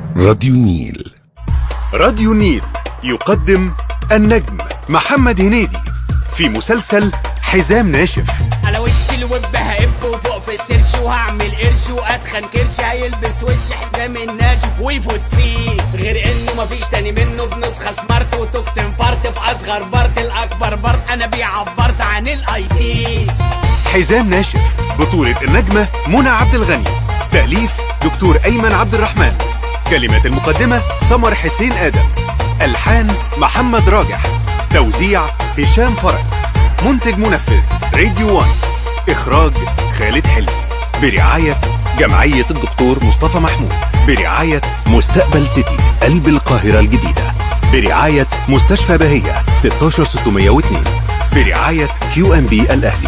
راديو نيل راديو النيل يقدم النجم محمد هنيدي في مسلسل حزام ناشف على وش الوب هقب وفوق في السيرش وهعمل قرش واتخن كرش هيلبس وش حزام الناشف ويفوت فيه غير انه مفيش تاني منه بنسخه سمارت وتوك انفرت في اصغر بارت الاكبر بارت انا بيه عبرت عن الاي تي حزام ناشف بطولة النجمة منى عبد الغني تأليف دكتور أيمن عبد الرحمن كلمات المقدمة سمر حسين آدم ألحان محمد راجح توزيع هشام فرج منتج منفذ راديو وان إخراج خالد حلمي برعاية جمعية الدكتور مصطفى محمود برعاية مستقبل سيتي قلب القاهرة الجديدة برعاية مستشفى بهية 16602 برعاية كيو ام بي الأهلي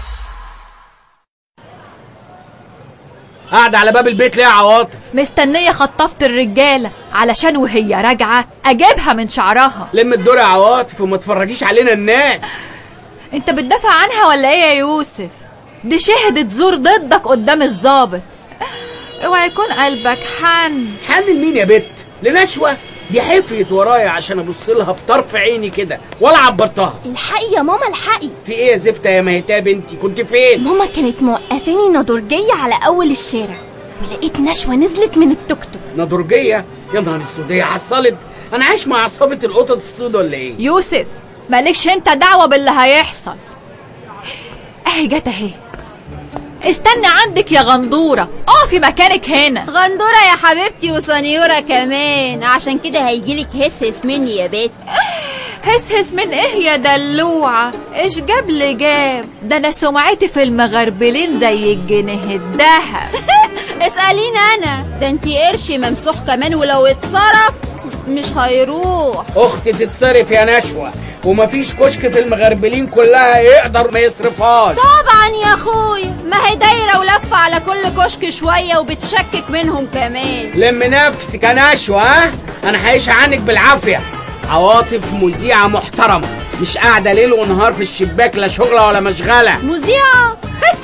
قاعد على باب البيت ليه يا عواطف مستنية خطفت الرجالة علشان وهي راجعة أجيبها من شعرها لم الدور يا عواطف وما تفرجيش علينا الناس انت بتدافع عنها ولا ايه يا يوسف دي شهدت زور ضدك قدام الظابط اوعى يكون قلبك حن حامل مين يا بت لنشوة دي حفيت ورايا عشان ابص لها بطرف عيني كده ولا عبرتها الحقي يا ماما الحقي في ايه يا زفته يا مهتاب بنتي كنت فين ماما كانت موقفاني نضرجية على أول الشارع ولقيت نشوة نزلت من التوك توك نضرجيه يا نهار اسود هي حصلت انا عايش مع عصابه القطط السود ولا ايه يوسف مالكش انت دعوة باللي هيحصل اهي جت اهي استنى عندك يا غندورة اقفي مكانك هنا غندورة يا حبيبتي وسنيورة كمان عشان كده هيجيلك هس هس مني يا بت هس هس من ايه يا دلوعة ايش جاب لي جاب ده انا سمعتي في المغربلين زي الجنيه الدهب اسأليني انا ده انتي قرش ممسوح كمان ولو اتصرف مش هيروح اختي تتصرف يا نشوة ومفيش كشك في المغربلين كلها يقدر ما يصرفهاش طبعا يا اخويا ما هي دايرة ولفة على كل كشك شوية وبتشكك منهم كمان لم نفسك يا نشوة ها انا هعيش عنك بالعافية عواطف مذيعة محترمة مش قاعدة ليل ونهار في الشباك لا شغلة ولا مشغلة مذيعة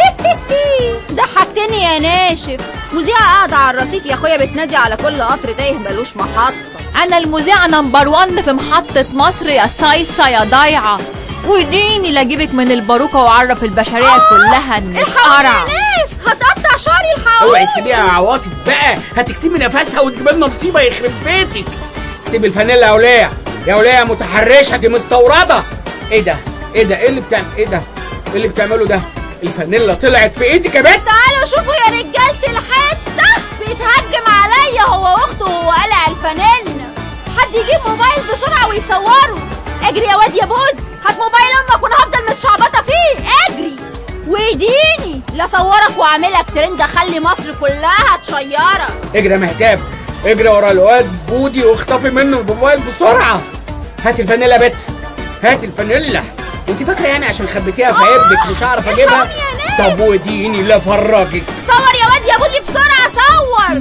ضحكتني يا ناشف مذيعة قاعدة على الرصيف يا اخويا بتنادي على كل قطر تايه ملوش محطة انا المذيعة نمبر وان في محطة مصر يا صيصة يا ضايعة وديني لاجيبك من الباروكة واعرف البشرية كلها انك الحقوني قرع يا ناس هتقطع شعري اوعي الحقوني سيبيها يا عواطف بقى هتكتمي نفسها وتجيب لنا مصيبة يخرب بيتك سيب الفانيلا يا ولية يا ولية متحرشة دي مستوردة ايه ده ايه ده ايه اللي بتعمل ايه ده ايه اللي بتعمله ده الفانيلا طلعت في ايدك يا بنت تعالوا شوفوا يا رجالة الحتة بيتهجم عليا هو واخته وهو قلع الفانلة حد يجيب موبايل بسرعة ويصوره اجري يا واد يا بود هات موبايل امك وانا هفضل متشعبطة فيه اجري ويديني لا صورك واعملك ترند اخلي مصر كلها تشيرك اجري يا مهتاب اجري ورا الواد بودي واخطفي منه الموبايل بسرعة هات الفانيلا يا بت هات الفانيلا انت فاكرة يعني عشان خبيتيها في عبك مش هعرف اجيبها الحقوني يا ناس. طب وديني لا فرجك صور يا واد يا بودي بسرعة صور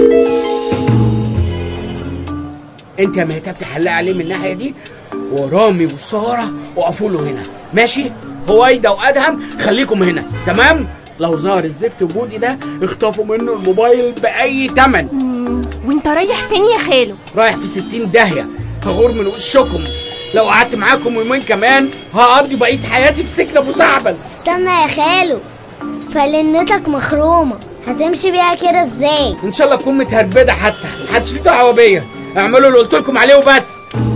انت يا مهتاب تحلق عليه من الناحيه دي ورامي وساره وقفوا له هنا ماشي هويدا وادهم خليكم هنا تمام لو ظهر الزفت وجودي ده اخطفوا منه الموبايل باي تمن وانت رايح فين يا خالو رايح في ستين داهيه هغور من وشكم لو قعدت معاكم يومين كمان هقضي بقيه حياتي في سجن ابو زعبل استنى يا خالو فلنتك مخرومة هتمشي بيها كده ازاي ان شاء الله تكون متهربده حتى محدش ليه دعوه بيا اعملوا اللي قلت لكم عليه وبس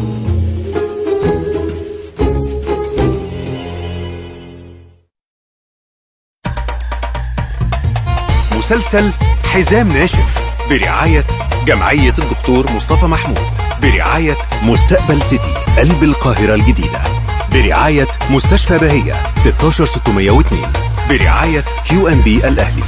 مسلسل حزام ناشف برعاية جمعية الدكتور مصطفى محمود برعاية مستقبل سيتي قلب القاهرة الجديدة برعاية مستشفى بهية 16602 برعاية كيو ام بي الأهلي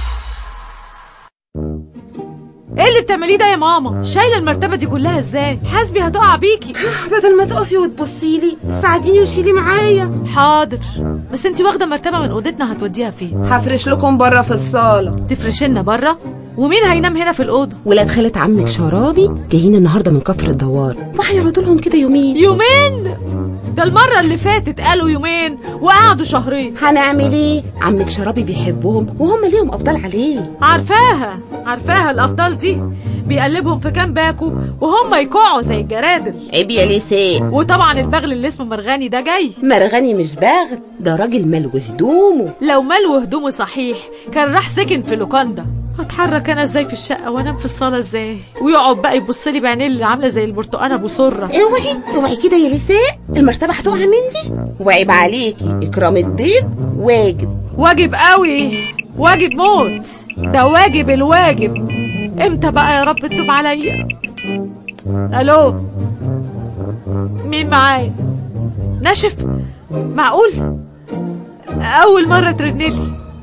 ايه اللي بتعمليه ده يا ماما شايله المرتبه دي كلها ازاي حاسبي هتقع بيكي بدل ما تقفي وتبصي لي ساعديني وشيلي معايا حاضر بس انت واخده مرتبه من اوضتنا هتوديها فين هفرش لكم بره في الصاله تفرشنا بره ومين هينام هنا في الاوضه ولاد خالة عمك شرابي جايين النهارده من كفر الدوار وهيقعدوا لهم كده يومين يومين ده المرة اللي فاتت قالوا يومين وقعدوا شهرين هنعمل ايه عمك شرابي بيحبهم وهم ليهم افضل عليه عارفاها عارفاها الأفضل دي بيقلبهم في كام باكو وهم يقعوا زي الجرادل عيب يا ليساء وطبعا البغل اللي اسمه مرغني ده جاي مرغني مش باغل ده راجل ملو هدومه لو ملو هدومه صحيح كان راح سكن في لوكاندا هتحرك انا ازاي في الشقه وانام في الصاله ازاي ويقعد بقى يبص لي بعينيه اللي عامله زي البرتقانه ابو سره اوعي اوعي كده يا ليساء المرتبه هتقع مني وعيب عليكي اكرام الضيف واجب واجب قوي واجب موت ده واجب الواجب امتى بقى يا رب تتوب عليا الو مين معايا ناشف معقول اول مره ترنلي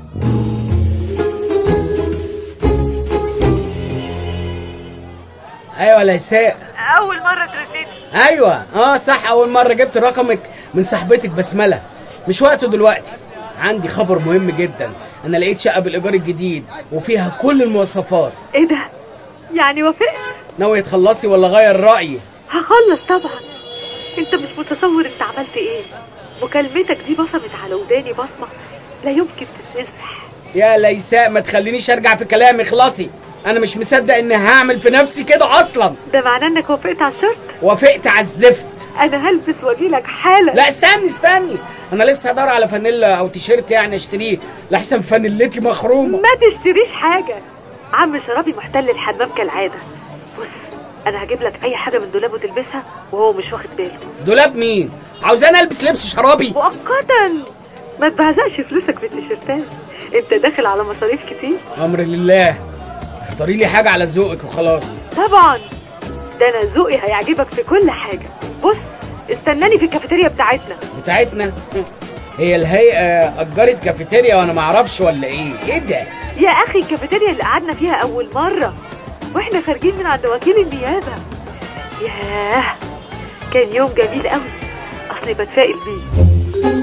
ايوه ليساء اول مره ترنلي ايوه اه صح اول مره جبت رقمك من صاحبتك بسمله مش وقته دلوقتي عندي خبر مهم جدا انا لقيت شقه بالايجار الجديد وفيها كل المواصفات ايه ده يعني وافقت ناويه تخلصي ولا غير رايي هخلص طبعا انت مش متصور انت عملت ايه مكالمتك دي بصمت على وداني بصمه لا يمكن تتمسح يا ليساء ما تخلينيش ارجع في كلامي اخلصي انا مش مصدق اني هعمل في نفسي كده اصلا ده معناه انك وافقت على الشرط وافقت على الزفت انا هلبس واجيلك حالا لا استني استني انا لسه هدور على فانيلا او تيشيرت يعني اشتريه لحسن فانيلتي مخرومه ما تشتريش حاجه عم شرابي محتل الحمام كالعاده بص انا هجيب لك اي حاجه من دولابه تلبسها وهو مش واخد باله دولاب مين عاوزاني البس لبس شرابي مؤقتا ما تبهزقش فلوسك بالتيشيرتات انت داخل على مصاريف كتير امر لله اختاري لي حاجه على ذوقك وخلاص طبعا ده انا ذوقي هيعجبك في كل حاجه بص استناني في الكافيتيريا بتاعتنا بتاعتنا هي الهيئه اجرت كافيتيريا وانا ما اعرفش ولا ايه ايه ده يا اخي الكافيتيريا اللي قعدنا فيها اول مره واحنا خارجين من عند وكيل النيابه ياه كان يوم جميل قوي اصلي بتفائل بيه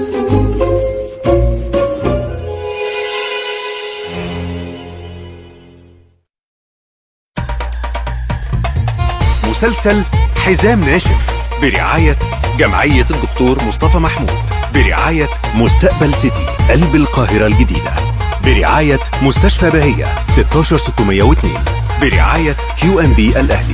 مسلسل حزام ناشف برعاية جمعية الدكتور مصطفى محمود برعاية مستقبل سيتي قلب القاهرة الجديدة برعاية مستشفى بهية 16602 برعاية كيو ام بي الأهلي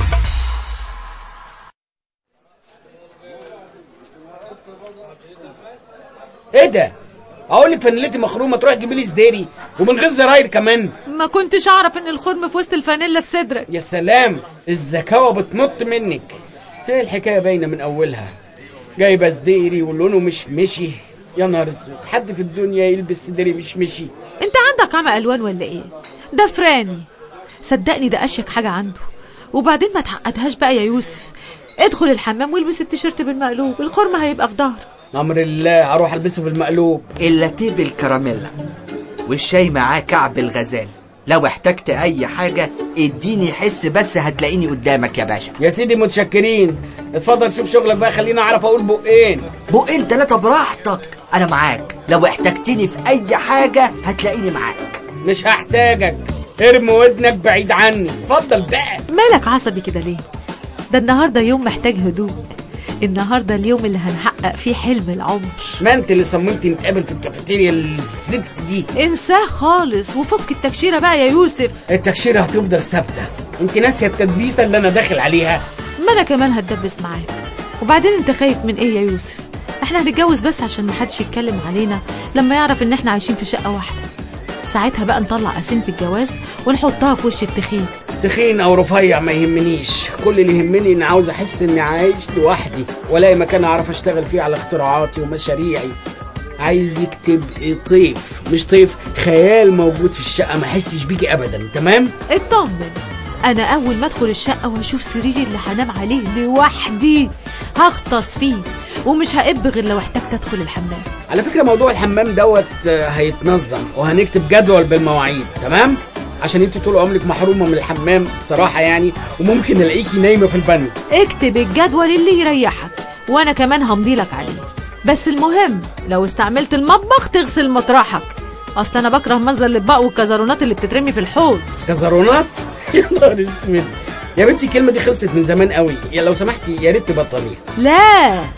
ايه ده اقول لك فانيلتي مخرومه تروح تجيبي لي سديري ومن غير زراير كمان ما كنتش اعرف ان الخرم في وسط الفانيلا في صدرك يا سلام الزكاوة بتنط منك ايه الحكايه باينه من اولها جايبه سديري ولونه مش مشي يا نهار اسود حد في الدنيا يلبس سديري مش مشي انت عندك عمى الوان ولا ايه ده فراني صدقني ده اشيك حاجه عنده وبعدين ما تعقدهاش بقى يا يوسف ادخل الحمام والبس التيشيرت بالمقلوب الخرم هيبقى في ظهر امر الله هروح البسه بالمقلوب اللاتيه بالكراميلا والشاي معاه كعب الغزال لو احتجت اي حاجة اديني حس بس هتلاقيني قدامك يا باشا يا سيدي متشكرين اتفضل شوف شغلك بقى خليني اعرف اقول بقين بقين تلاتة براحتك انا معاك لو احتجتني في اي حاجة هتلاقيني معاك مش هحتاجك ارمي ودنك بعيد عني اتفضل بقى مالك عصبي كده ليه ده النهارده يوم محتاج هدوء النهارده اليوم اللي هنحقق فيه حلم العمر ما انت اللي صممتي نتقابل في الكافيتيريا الزفت دي انساه خالص وفك التكشيره بقى يا يوسف التكشيره هتفضل ثابته انت ناسيه التدبيسه اللي انا داخل عليها ما انا كمان هتدبس معاك وبعدين انت خايف من ايه يا يوسف احنا هنتجوز بس عشان محدش يتكلم علينا لما يعرف ان احنا عايشين في شقه واحده ساعتها بقى نطلع قسيمة الجواز ونحطها في وش التخين تخين او رفيع ما يهمنيش كل اللي يهمني اني عاوز احس اني عايش لوحدي والاقي مكان اعرف اشتغل فيه على اختراعاتي ومشاريعي عايزك تبقي طيف مش طيف خيال موجود في الشقه ما احسش بيكي ابدا تمام اطمن انا اول ما ادخل الشقه واشوف سريري اللي هنام عليه لوحدي هغطس فيه ومش هقب غير لو احتجت ادخل الحمام على فكره موضوع الحمام دوت آه، هيتنظم وهنكتب جدول بالمواعيد تمام عشان انت طول عمرك محرومه من الحمام بصراحه يعني وممكن الاقيكي نايمه في البانيو اكتب الجدول اللي يريحك وانا كمان همضي لك عليه بس المهم لو استعملت المطبخ تغسل مطرحك اصل انا بكره منظر الاطباق والكزرونات اللي بتترمي في الحوض كزرونات يا نهار اسود يا بنتي الكلمه دي خلصت من زمان قوي يا لو سمحتي يا ريت تبطليها لا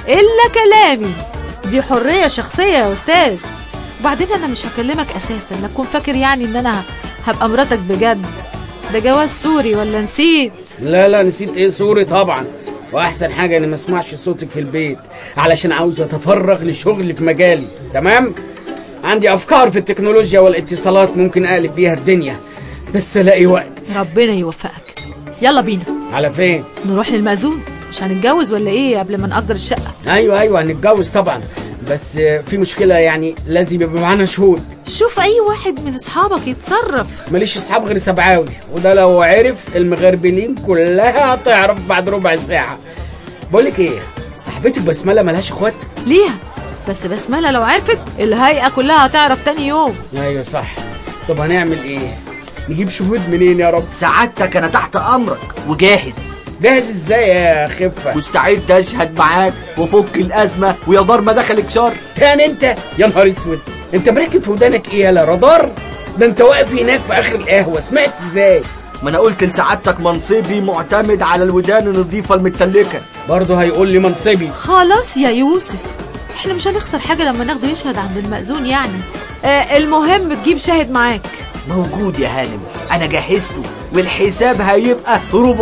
الا كلامي دي حريه شخصيه يا استاذ وبعدين انا مش هكلمك اساسا لا تكون فاكر يعني ان انا هبقى مراتك بجد ده جواز سوري ولا نسيت لا لا نسيت ايه صوري طبعا واحسن حاجه اني ما اسمعش صوتك في البيت علشان عاوز اتفرغ لشغلي في مجالي تمام عندي افكار في التكنولوجيا والاتصالات ممكن اقلب بيها الدنيا بس الاقي وقت ربنا يوفقك يلا بينا على فين نروح للمأذون مش هنتجوز ولا ايه قبل ما نأجر الشقة ايوه ايوه هنتجوز طبعا بس في مشكله يعني لازم يبقى معانا شهود شوف اي واحد من اصحابك يتصرف ماليش اصحاب غير سبعاوي وده لو عرف المغربلين كلها هتعرف بعد ربع ساعه بقولك ايه صاحبتك بسمله ملهاش اخوات ليها بس بسملة لو عرفت الهيئة كلها هتعرف تاني يوم ايوه صح طب هنعمل ايه نجيب شهود منين يا رب سعادتك انا تحت امرك وجاهز جاهز ازاي يا خفه مستعد اشهد معاك وفك الازمه ويا دار ما دخلك شر تاني انت يا نهار اسود انت مركب في ودانك ايه يا رادار ده انت واقف هناك في اخر القهوه سمعت ازاي ما انا قلت لسعادتك منصبي معتمد على الودان النظيفه المتسلكه برضه هيقول لي منصبي خلاص يا يوسف احنا مش هنخسر حاجة لما ناخده يشهد عند المأذون يعني آه المهم تجيب شاهد معاك موجود يا هانم انا جهزته والحساب هيبقى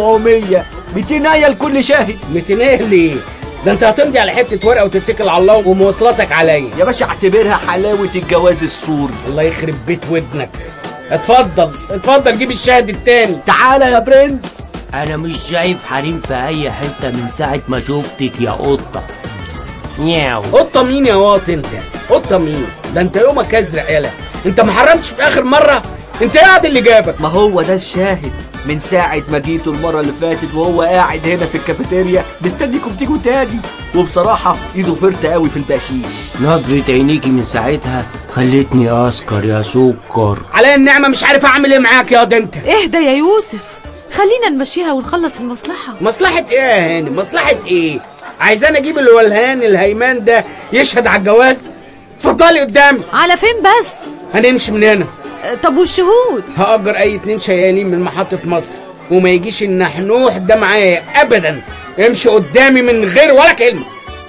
400 200 آية لكل شاهد 200 ليه ده انت هتمضي على حته ورقه وتتكل على الله ومواصلاتك عليا يا باشا اعتبرها حلاوه الجواز السوري الله يخرب بيت ودنك اتفضل اتفضل جيب الشاهد التاني تعالى يا برنس انا مش شايف حريم في اي حته من ساعه ما شفتك يا قطه بس. نياو قطه مين يا واط انت قطه مين ده انت يومك ازرق يالا انت ما حرمتش في اخر مره انت ايه قاعد اللي جابك ما هو ده الشاهد من ساعة ما جيتوا المرة اللي فاتت وهو قاعد هنا في الكافيتيريا مستنيكم تيجوا تاني وبصراحة ايده فرطة قوي في البشيش نظرة عينيكي من ساعتها خلتني اسكر يا سكر على النعمه مش عارف اعمل ايه معاك يا ده انت اهدى يا يوسف خلينا نمشيها ونخلص المصلحة مصلحه ايه يا هاني مصلحه ايه عايزاني اجيب الولهان الهيمان ده يشهد على الجواز اتفضلي قدامي على فين بس هنمشي من هنا آه، طب والشهود هأجر أي اتنين شيالين من محطة مصر وما يجيش النحنوح ده معايا أبدا امشي قدامي من غير ولا كلمة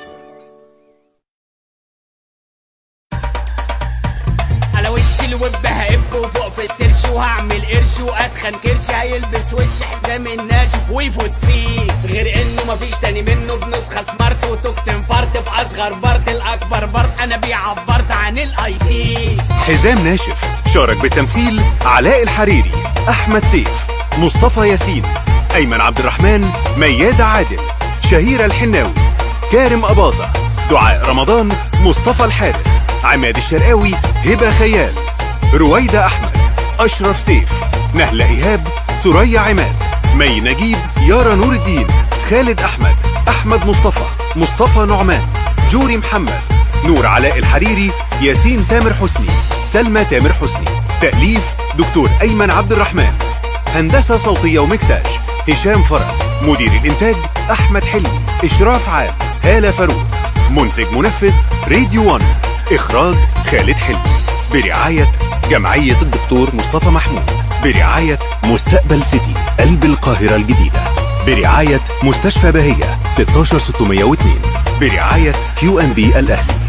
على وش الويب هقب وفوق في السيرش وهعمل قرش واتخن كرش هيلبس وش حزام الناشف ويفوت فيه غير انه مفيش تاني منه بنسخه سمارت وتوك تنفرت في اصغر بارت الاكبر بارت انا بيعبرت عن الاي تي حزام ناشف شارك بالتمثيل علاء الحريري أحمد سيف مصطفى ياسين أيمن عبد الرحمن ميادة عادل شهيرة الحناوي كارم أباظة دعاء رمضان مصطفى الحارس عماد الشرقاوي هبة خيال رويدة أحمد أشرف سيف نهلة إيهاب ثريا عماد مي نجيب يارا نور الدين خالد أحمد أحمد مصطفى مصطفى نعمان جوري محمد نور علاء الحريري ياسين تامر حسني سلمى تامر حسني تأليف دكتور أيمن عبد الرحمن هندسة صوتية ومكساج هشام فرج مدير الإنتاج أحمد حلمي إشراف عام هالة فاروق منتج منفذ راديو 1 إخراج خالد حلمي برعاية جمعية الدكتور مصطفى محمود برعاية مستقبل سيتي قلب القاهرة الجديدة برعاية مستشفى بهية 16602 برعاية كيو ام بي الأهلي